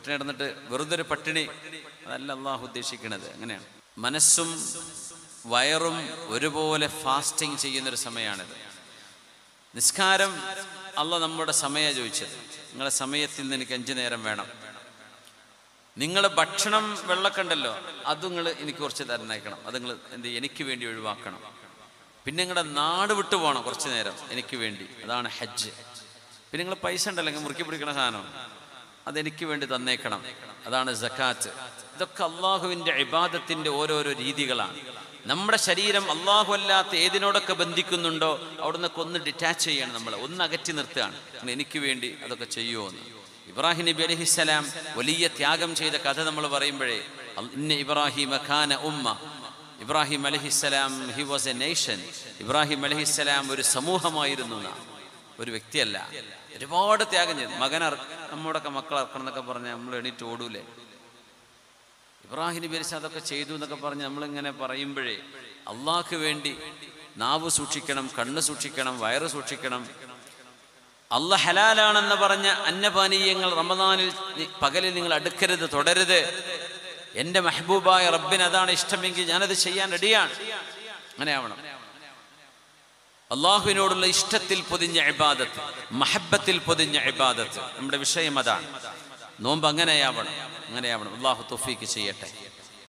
പട്ടിണി കിടന്നിട്ട് വെറുതെ ഒരു പട്ടിണി അതല്ല അള്ളാഹു ഉദ്ദേശിക്കുന്നത് അങ്ങനെയാണ് മനസ്സും വയറും ഒരുപോലെ ഫാസ്റ്റിംഗ് ചെയ്യുന്നൊരു സമയമാണിത് നിസ്കാരം അല്ല നമ്മുടെ സമയ ചോദിച്ചത് നിങ്ങളുടെ സമയത്തിൽ നിന്ന് എനിക്ക് അഞ്ചു നേരം വേണം നിങ്ങളുടെ ഭക്ഷണം വെള്ളക്കണ്ടല്ലോ അത് നിങ്ങൾ എനിക്ക് കുറച്ച് തരണേക്കണം അത് നിങ്ങൾ എന്ത് ചെയ്യും? എനിക്ക് വേണ്ടി ഒഴിവാക്കണം പിന്നെ നിങ്ങളുടെ നാട് വിട്ടു പോകണം കുറച്ച് നേരം എനിക്ക് വേണ്ടി അതാണ് ഹജ്ജ് പിന്നെ നിങ്ങൾ പൈസ ഉണ്ടല്ലോ നിങ്ങൾ മുറുക്കി പിടിക്കണ സാധനം അതെനിക്ക് വേണ്ടി തന്നേക്കണം അതാണ് സക്കാത്ത് ഇതൊക്കെ അള്ളാഹുവിൻ്റെ ഇബാദത്തിൻ്റെ ഓരോരോ രീതികളാണ് നമ്മുടെ ശരീരം അള്ളാഹു അല്ലാത്ത ഏതിനോടൊക്കെ ബന്ധിക്കുന്നുണ്ടോ അവിടുന്ന് ഒന്ന് ഡിറ്റാച്ച് ചെയ്യണം നമ്മൾ ഒന്ന് അകറ്റി നിർത്തുകയാണ് നിങ്ങൾ എനിക്ക് വേണ്ടി അതൊക്കെ ചെയ്യുമോ എന്ന് ഇബ്രാഹിം നബി അലഹിസ്സലാം വലിയ ത്യാഗം ചെയ്ത കഥ നമ്മൾ പറയുമ്പോഴേ അൽ- ഇന്ന ഇബ്രാഹിം ഖാന ഉമ്മ ഇബ്രാഹിം അലഹിസ്സലാം he was a nation Ibrahim അലഹിസ്സലാം ഒരു സമൂഹമായിരുന്നു എന്നാ. ഒരു വ്യക്തിയല്ല ഒരുപാട് ത്യാഗം ചെയ്തു മകൻ അറ നമ്മുടെയൊക്കെ മക്കൾ അറക്കണം എന്നൊക്കെ പറഞ്ഞ് നമ്മൾ എണീറ്റ് ഓടൂലേ ഇബ്രാഹിം നബി അലൈഹി അതൊക്കെ ചെയ്തു എന്നൊക്കെ പറഞ്ഞ് നമ്മളിങ്ങനെ പറയുമ്പോഴേ അള്ളാഹ്ക്ക് വേണ്ടി നാവ് സൂക്ഷിക്കണം കണ്ണ് സൂക്ഷിക്കണം വയറ് സൂക്ഷിക്കണം അല്ല ഹലാലാണെന്ന് പറഞ്ഞ അന്നപാനീയങ്ങൾ റമദാനിൽ നി- പകലിൽ നിങ്ങൾ അടുക്കരുത് തുടരുത് എൻ്റെ മെഹബൂബായ റബ്ബിന് അതാണ് ഇഷ്ടമെങ്കിൽ ഞാനത് ചെയ്യാൻ റെഡിയാണ് അങ്ങനെ ആവണം അള്ളാഹുവിനോടുള്ള ഇഷ്ടത്തിൽ പൊതിഞ്ഞ ഇബാദത്ത് മഹബത്തിൽ പൊതിഞ്ഞ ഇബാദത്ത് നമ്മുടെ വിഷയം അതാണ് നോമ്പ് അങ്ങനെയാവണം അങ്ങനെയാവണം അള്ളാഹു തൊഫീക്ക് ചെയ്യട്ടെ